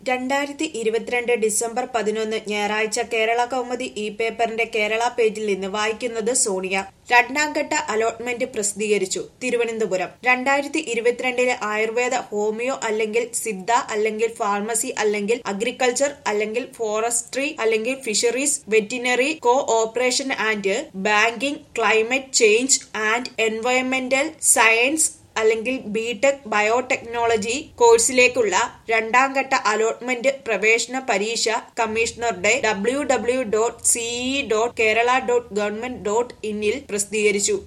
രണ്ടായിരത്തി ഇരുപത്തിരണ്ട് ഡിസംബർ പതിനൊന്ന് ഞായറാഴ്ച കേരള കൗമുദി ഇ പേപ്പറിന്റെ കേരള പേജിൽ നിന്ന് വായിക്കുന്നത് സോണിയ രണ്ടാം ഘട്ട അലോട്ട്മെന്റ് പ്രസിദ്ധീകരിച്ചു തിരുവനന്തപുരം രണ്ടായിരത്തി ഇരുപത്തിരണ്ടിലെ ആയുർവേദ ഹോമിയോ അല്ലെങ്കിൽ സിദ്ധ അല്ലെങ്കിൽ ഫാർമസി അല്ലെങ്കിൽ അഗ്രികൾച്ചർ അല്ലെങ്കിൽ ഫോറസ്ട്രി അല്ലെങ്കിൽ fisheries veterinary cooperation and banking climate change and എൻവയോൺമെന്റൽ സയൻസ് അല്ലെങ്കിൽ ബിടെക് ബയോടെക്നോളജി കോഴ്സിലേക്കുള്ള രണ്ടാം ഘട്ട അലോട്ട്മെന്റ് പ്രവേശന പരീക്ഷ കമ്മീഷണറുടെ W W dot CE dot Kerala dot government dot ഇന്നിൽ പ്രസിദ്ധീകരിച്ചു